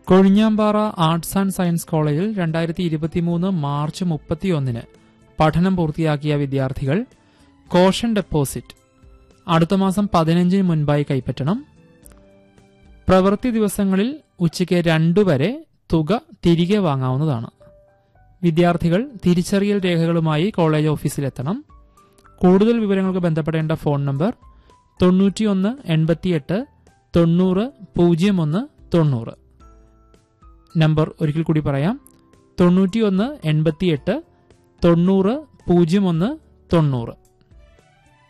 Kozhinjampara arts and science കോളേജിൽ രണ്ടായിരത്തി ഇരുപത്തിമൂന്ന് മാർച്ച് മുപ്പത്തിയൊന്നിന് പഠനം പൂർത്തിയാക്കിയ വിദ്യാർത്ഥികൾ കോഷൻ ഡെപ്പോസിറ്റ് അടുത്ത മാസം പതിനഞ്ചിന് മുൻപായി കൈപ്പറ്റണം പ്രവൃത്തി ദിവസങ്ങളിൽ ഉച്ചയ്ക്ക് രണ്ടു വരെ തുക തിരികെ വാങ്ങാവുന്നതാണ് വിദ്യാർത്ഥികൾ തിരിച്ചറിയൽ രേഖകളുമായി കോളേജ് ഓഫീസിലെത്തണം കൂടുതൽ വിവരങ്ങൾക്ക് ബന്ധപ്പെടേണ്ട ഫോൺ നമ്പർ തൊണ്ണൂറ്റിയൊന്ന് എൺപത്തിയെട്ട് തൊണ്ണൂറ് പൂജ്യം ഒന്ന് തൊണ്ണൂറ് നമ്പർ ഒരിക്കൽ കൂടി പറയാം തൊണ്ണൂറ്റിയൊന്ന് എൺപത്തിയെട്ട് തൊണ്ണൂറ് പൂജ്യം ഒന്ന് തൊണ്ണൂറ്